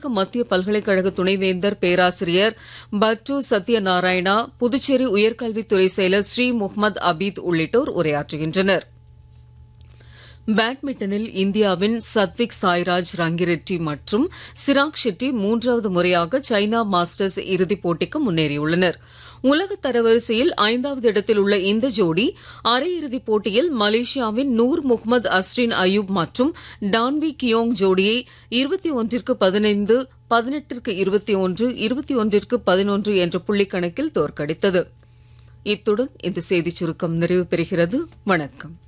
கர்நாடக மத்திய பல்கலைக்கழக துணைவேந்தர் பேராசிரியர் பட்டு சத்யநாராயணா புதுச்சேரி உயர்கல்வித்துறை செயலர் ஸ்ரீ முகமது அபீத் உள்ளிட்டோர் உரையாற்றுகின்றனர் பேட்மிண்டனில் இந்தியாவின் சத்விக் சாய்ராஜ் ரங்கிரெட்டி மற்றும் சிராக் ஷெட்டி மூன்றாவது முறையாக சைனா மாஸ்டர்ஸ் இறுதிப் போட்டிக்கு முன்னேறியுள்ளனர் உலக தரவரிசையில் ஐந்தாவது இடத்தில் உள்ள இந்த ஜோடி அரையிறுதிப் போட்டியில் மலேசியாவின் நூர் முகமது அஸ்ரின் அயூப் மற்றும் டான்வி கியோங் ஜோடியை இருபத்தி ஒன்றிற்கு பதினைந்து பதினெட்டிற்கு இருபத்தி ஒன்று இருபத்தி ஒன்றிற்கு பதினொன்று என்ற புள்ளிக் கணக்கில் தோற்கடித்தது இத்துடன் இந்த செய்திச் சுருக்கம் நிறைவு பெறுகிறது வணக்கம்